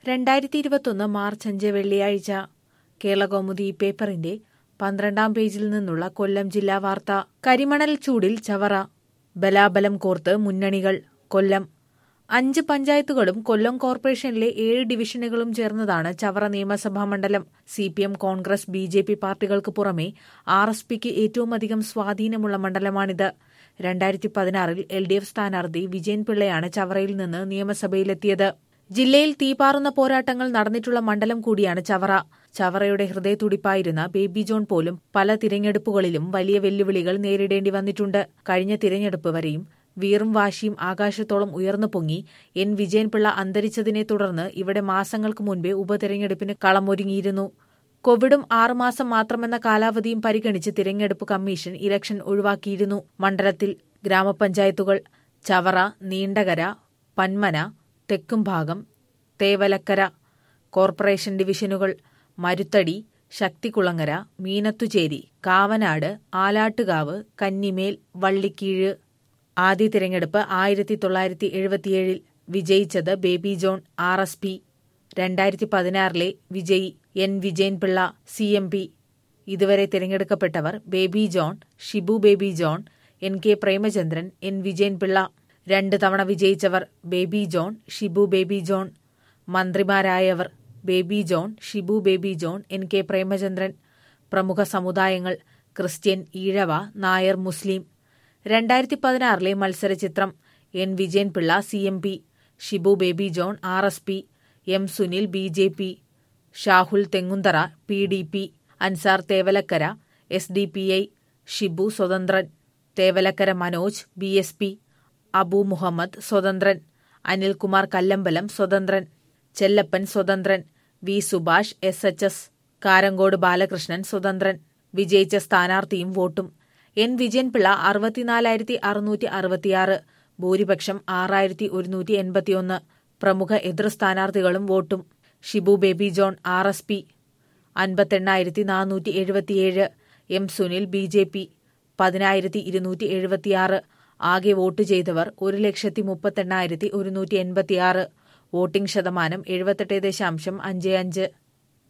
രണ്ടായിരത്തി ഇരുപത്തൊന്ന് മാർച്ച് അഞ്ച് വെള്ളിയാഴ്ച കേരളകൗമുദി പേപ്പറിന്റെ പന്ത്രണ്ടാം പേജിൽ നിന്നുള്ള കൊല്ലം ജില്ലാ വാർത്ത കരിമണൽ ചൂടിൽ ചവറ ബലാബലം കോർത്ത് മുന്നണികൾ കൊല്ലം അഞ്ച് പഞ്ചായത്തുകളും കൊല്ലം കോർപ്പറേഷനിലെ ഏഴ് ഡിവിഷനുകളും ചേർന്നതാണ് ചവറ നിയമസഭാ മണ്ഡലം C P M Congress B J P പാർട്ടികൾക്ക് പുറമെ ആർ എസ് പിക്ക് ഏറ്റവുമധികം സ്വാധീനമുള്ള മണ്ഡലമാണിത് രണ്ടായിരത്തി പതിനാറിൽ എൽ ഡി എഫ് സ്ഥാനാർത്ഥി വിജയൻ പിള്ളയാണ് ചവറയിൽ നിന്ന് നിയമസഭയിലെത്തിയത് ജില്ലയിൽ തീപാറുന്ന പോരാട്ടങ്ങൾ നടന്നിട്ടുള്ള മണ്ഡലം കൂടിയാണ് ചവറ ചവറയുടെ ഹൃദയത്തുടിപ്പായിരുന്ന ബേബി ജോൺ പോലും പല തിരഞ്ഞെടുപ്പുകളിലും വലിയ വെല്ലുവിളികൾ നേരിടേണ്ടി വന്നിട്ടുണ്ട് കഴിഞ്ഞ തിരഞ്ഞെടുപ്പ് വരെയും വീറും വാശിയും ആകാശത്തോളം ഉയർന്നു പൊങ്ങി എൻ വിജയൻപിള്ള അന്തരിച്ചതിനെ തുടർന്ന് ഇവിടെ മാസങ്ങൾക്ക് മുൻപേ ഉപതെരഞ്ഞെടുപ്പിന് കളമൊരുങ്ങിയിരുന്നു കോവിഡും ആറുമാസം മാത്രമെന്ന കാലാവധിയും പരിഗണിച്ച് തിരഞ്ഞെടുപ്പ് കമ്മീഷൻ ഇലക്ഷൻ ഒഴിവാക്കിയിരുന്നു മണ്ഡലത്തിൽ ഗ്രാമപഞ്ചായത്തുകൾ ചവറ നീണ്ടകര പന്മന തെക്കുംഭാഗം തേവലക്കര കോർപ്പറേഷൻ ഡിവിഷനുകൾ മരുത്തടി ശക്തികുളങ്ങര മീനത്തുചേരി കാവനാട് ആലാട്ടുകാവ് കന്നിമേൽ വള്ളിക്കീഴ് ആദ്യ തിരഞ്ഞെടുപ്പ് ആയിരത്തി തൊള്ളായിരത്തി എഴുപത്തിയേഴിൽ വിജയിച്ചത് Baby John R S P രണ്ടായിരത്തി പതിനാറിലെ വിജയി N Vijayan Pillai C M P ഇതുവരെ തിരഞ്ഞെടുക്കപ്പെട്ടവർ Baby John Shibu Baby John N K Premachandran N Vijayan Pillai രണ്ട് തവണ വിജയിച്ചവർ ബേബി ജോൺ ഷിബു ബേബി ജോൺ മന്ത്രിമാരായവർ ബേബി ജോൺ ഷിബു ബേബി ജോൺ എൻ കെ പ്രേമചന്ദ്രൻ പ്രമുഖ സമുദായങ്ങൾ ക്രിസ്ത്യൻ ഈഴവ നായർ മുസ്ലിം രണ്ടായിരത്തി പതിനാറിലെ മത്സരചിത്രം N Vijayan Pillai C M P Shibu Baby John R S P M Sunil B J P Shahul Thenguntara P D P Ansar Thevalakkara S D P I Shibu സ്വതന്ത്രൻ Thevalakkara Manoj B S P Abu Muhammad സ്വതന്ത്രൻ അനിൽകുമാർ കല്ലമ്പലം സ്വതന്ത്രൻ ചെല്ലപ്പൻ സ്വതന്ത്രൻ V Subhash S H S Karankode Balakrishnan സ്വതന്ത്രൻ വിജയിച്ച സ്ഥാനാർത്ഥിയും വോട്ടും എൻ വിജയൻപിള്ള അറുപത്തിനാലായിരത്തി അറുന്നൂറ്റി അറുപത്തിയാറ് ഭൂരിപക്ഷം ആറായിരത്തി ഒരുന്നൂറ്റി എൺപത്തിയൊന്ന് പ്രമുഖ എതിർ സ്ഥാനാർത്ഥികളും വോട്ടും Shibu Baby John R S P അൻപത്തെണ്ണായിരത്തി നാനൂറ്റി എഴുപത്തിയേഴ് M Sunil B J P പതിനായിരത്തി ഇരുന്നൂറ്റി എഴുപത്തിയാറ് ആകെ വോട്ട് ചെയ്തവർ ഒരു ലക്ഷത്തി മുപ്പത്തെണ്ണായിരത്തി ഒരുന്നൂറ്റി എൺപത്തിയാറ് വോട്ടിംഗ് ശതമാനം എഴുപത്തെട്ട് ദശാംശം അഞ്ച് അഞ്ച്